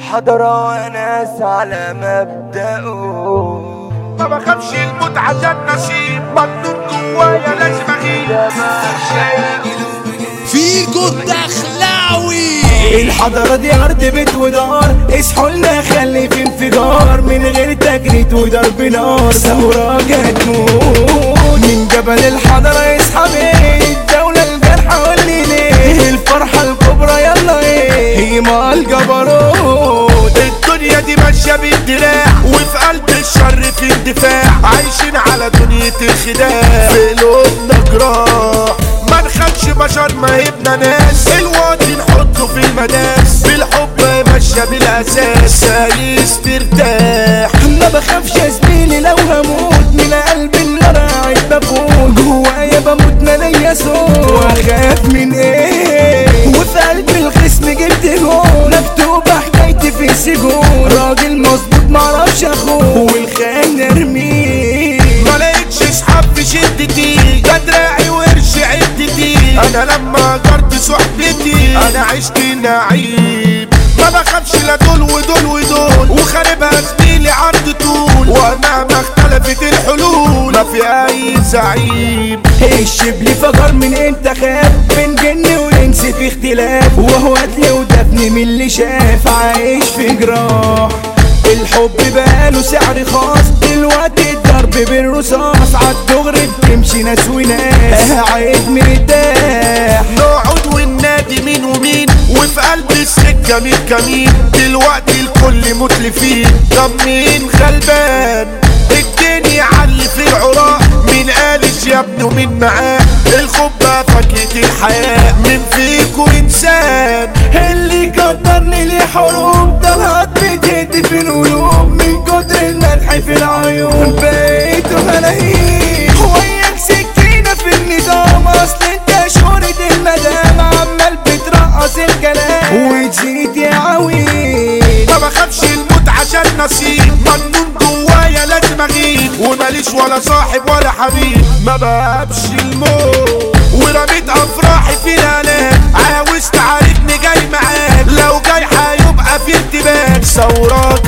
الحضرة ناس على مبدأه ما بخافش الموت عشان نصيب مجنون جوايا لازم اغيب فيجو الدخلاوي الحضرة دي أرض بيت ودار اصحوا لنا خلي في انفجار من غير تجريد وضرب نار ثورة هتموت من جبل الحضرة اصحى بيه الدولة الجرحى واللي ليه الفرحة الكبرى يلا ايه هي مع الجبروت الدنيا دي ماشية بالدراع وفي قلب الشر في اندفاع عايشين على دنيا الخداع في قلوبنا جراح ما نخافش بشر ما يبنى ناس الواطي نحطه في المداس بالحب ماشية بالاساس عايز ترتاح ما بخافش يا زميلي لو هموت من قلب النار قاعد بفوت جوايا بموت ما ليا صوت واخاف من ايه وفي قلب الخصم جبت جول مكتوبة حكايتي في سجون راجل مظبوط معرفش اخوه والخان ارميه ما لقيتش اصحاب في شدتي ده دراعي وقرش عدتي انا لما جرت صحبتي انا عشت نعيم ما بخافش لا دول ودول ودول وخاربها زميلي عرض طول ومهما اختلفت الحلول ما في اي زعيم الشبل فجر من امتى خاف بين جن وانس في اختلاف وهو قتل ودفن من اللي شاف عايش في جراح الحب بقاله سعر خاص دلوقتي الضرب بالرصاص عالدغري بتمشي ناس وناس قاعد مرتاح نقعد وننادي مين ومين وفي قلب السكة مين كمين دلوقتي الكل متلفين طب مين غلبان الدنيا علي في العراق مين قالش يا ابني ومين معاه الخبة فاكهة الحياة من فيكو انسان اللي قدرني ليه حروب طلعت بتهدي في القلوب من كتر الملح في العيون بقيت ملايين وياك سكينة في النظام اصل انت شهرة المدام عمال بترقص الكلام وتزيد يا عويل ما بخافش الموت عشان نصيب مجنون جوايا لازم اغيب وماليش ولا صاحب ولا حبيب ما بهبش الموت ورميت افراحي في الالام عاوز تعاركني جاي معاك لو جاي هيبقى في ارتباك ثوراك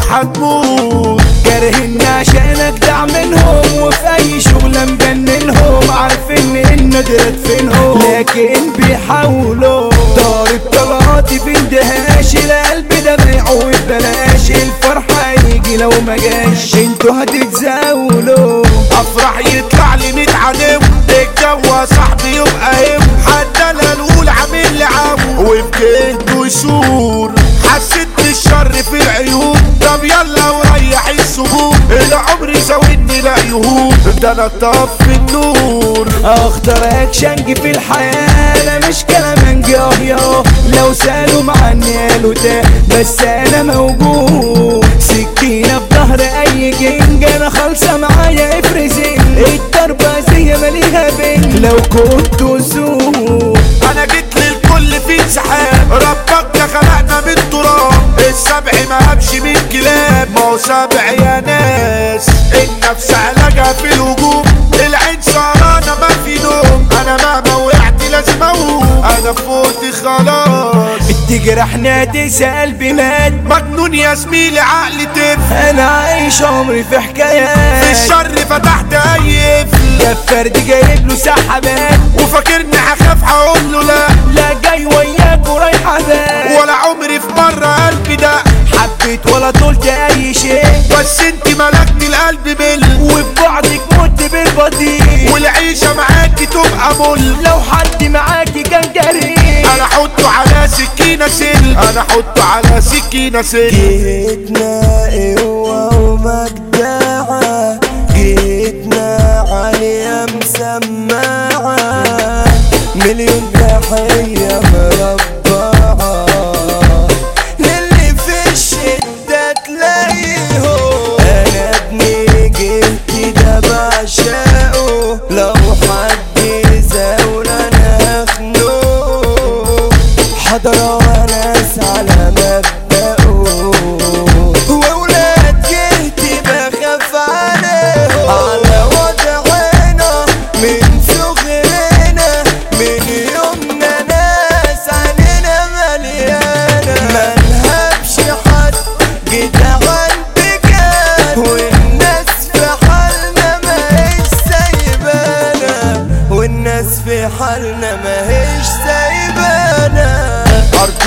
هتموت كارهني عشان اجدع منهم وفي اي شغلة مجننهم عارفين ان ندرت فينهم لكن بيحاولوا ضارب طلقاتي في اندهاش القلب ده بيعه ببلاش الفرحة هيجي لو ما جاش انتوا هتتزاولوا افرح يطلع لي 100 عدو الجو صاحبي يبقى هم حتى لا نقول عامل لي عمو وفي جهده يشور حسيت بالشر في العيوب طب يلا وريح السهول العمر زودني لا يهون ده انا طفي النور اخطر اكشنج في الحياة انا مش كلامنج اه ياه لو سالوا معني قالوا ده بس انا موجود سكينة في ظهر اي جنج انا خالصة معايا افرزين الضربة زي ماليها بين لو كنت سوق انا جيت للكل في انسحاب ربك ده خلقنا من تراب السبع ما همشي من كلاب ما هو سبع يا ناس النفس علاجها في الهجوم العين سهرانة ما في نوم انا مهما وقعت لازم اقوم انا فوتي خلاص تجرحنا تسأل بمات مجنون يا زميلي عقلي تف انا عايش عمري في في حكايات الشر فتحت اي قفل يا فرد جايب له سحبات وفاكرني هخاف هقول له لا لا جاي وياك ورايحة بات ولا عمري في مرة قلبي ده حبيت ولا طولت اي شيء بس انت ملكتي القلب بال وببعدك مت بالبطيء والعيشة معاكي تبقى مل لو حد معاكي كان جريء انا احطه على سكينة سل انا احطه على سكينة سل جيتنا قوة ومجدعة جيتنا عالية مسمعة مليون تحية مربعة للي في الشدة تلاقيهم أنا ابني جيت ده بعشقه لو حد زاول أنا هخنقه حضرة وناس على مبدأه وولاد جهتي بخاف عليهم على وضعنا من صغرنا من يومنا ناس علينا مليانة ملهبش حد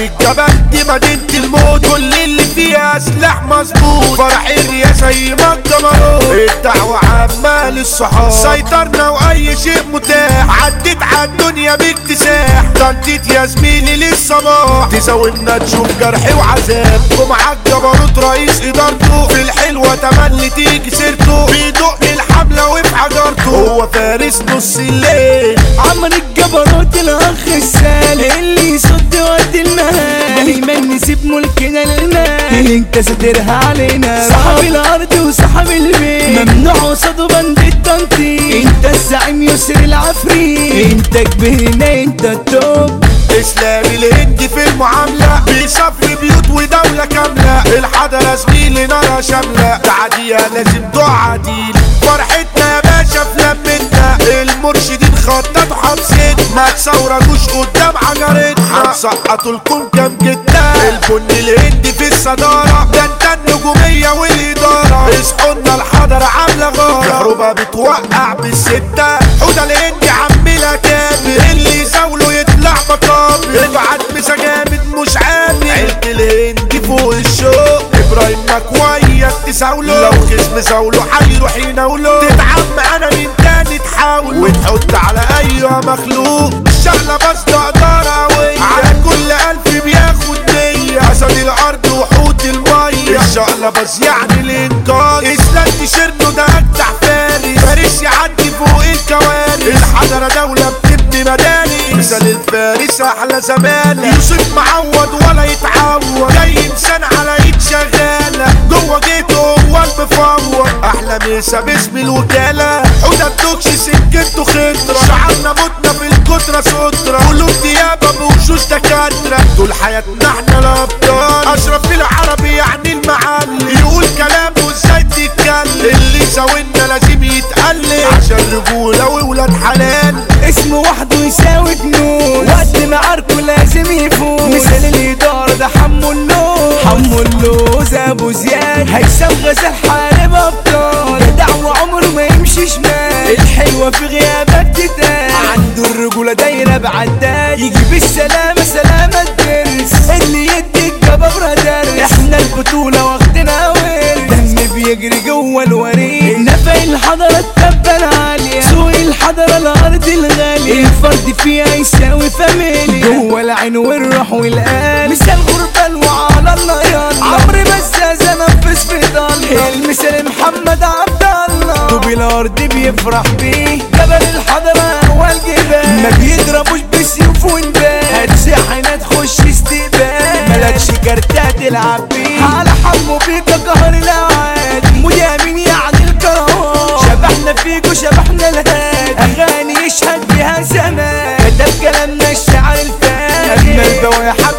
الجبل دي مدينة الموت كل اللي فيها سلاح مظبوط فرح الرياسة ما الجمرود الدعوة عامة للصحاب سيطرنا واي شيء متاح عديت على الدنيا باكتساح تنطيط يا زميلي للصباح تزاولنا تشوف جرحي وعذاب ومعاك جبروت رئيس ادارته في الحلوة تملي تيجي سيرته بيدق الحملة وفي حجرته هو فارس نص الليل عمر الجبروت الاخ السال اللي يصد وقت المهال دايما نسيب ملكنا للمال انت سترها علينا صاحب الارض وصاحب البيت ممنوع قصاده بند التنطيط انت الزعيم يسر العفريت انت كبرنا انت التوب اسلامي الهندي في المعاملة بيصفي بيوت ودولة كاملة الحضرة زميلي نارها شاملة تعديها لازم تعديل فرحتنا يا باشا في لمتنا المرشدين خططوا حبستنا ما تصورجوش قدام حجرتنا هنسقطوا لكم كام جدا البن الهندي في الصدارة ده انت النجومية والإدارة اصحونا الحضرة عاملة غارة كهربا بتوقع بالستة حوده الهندي عملها كامل اللي يزاوله يطلع مقابل ابعت مسا جامد مش عامل عيلة الهندي فوق الشوق ابراهيم مكوية تساوله لو خصم زاوله هيروح يناوله تتعب معانا من تاني تحاول وتحط على اي مخلوق الشغلة بس تقدر قوية على كل الف بياخد مية اسد الارض وحوت المية الشغلة بس يعني الانقاذ اسلام تشيرنو ده اجدع فارس فارس يعدي فوق الكوارث الحضرة دولة بتبني مدارس مثال الفارس احلى زمان يوسف معود ولا يتعود جاي انسان على ايد شغالة جوه جيته هو المفوض احلى مسا باسم الوكالة حوده الدوكش سكته خطرة شعرنا متنا في الكترة سترة قلوب ديابة بوشوش دكاترة دول حياتنا احنا الابطال اشرف العربي يعني المعلم يقول كلامه ازاي تتكلم اللي زاولنا لازم يتقلب عشان رجولة وولاد حلال اسم وحده يساوي جنون وقت ما عاركه لازم يفوز مثال الإدارة ده حمو اللوز حمو اللوز أبو زياد هيثم غزال حارب أبطال جدع وعمره ما يمشي شمال الحلوة في غيابك تتقال عنده الرجولة دايرة بعداد يجي بالسلامة سلامة الدرس اللي يدي الجبابرة درس احنا البطولة واخدنا ورث دم بيجري جوه الوريد نفق الحضرة التبة العالية سوق الحضرة الأرض الغالية الفرد فيها يساوي فاميليا جوه العين والروح والقلب مثال غربة وعلى الله يلا عمرو مزاز نفذ في ضل المثال محمد عبد الله طوب الأرض بيفرح بيه جبل الحضرة هو الجبال ما بيضربوش بسيوف ونبال هتسحن تخش استقبال ملكش كارتات تلعب بيه على حمو بيك قهر الأوعاد مدامين يعني الكرامات شبحنا فيكو شبحنا الهادي أغاني يشهد بها زمان كتب كلامنا الشعر الفادي أجمل بواحة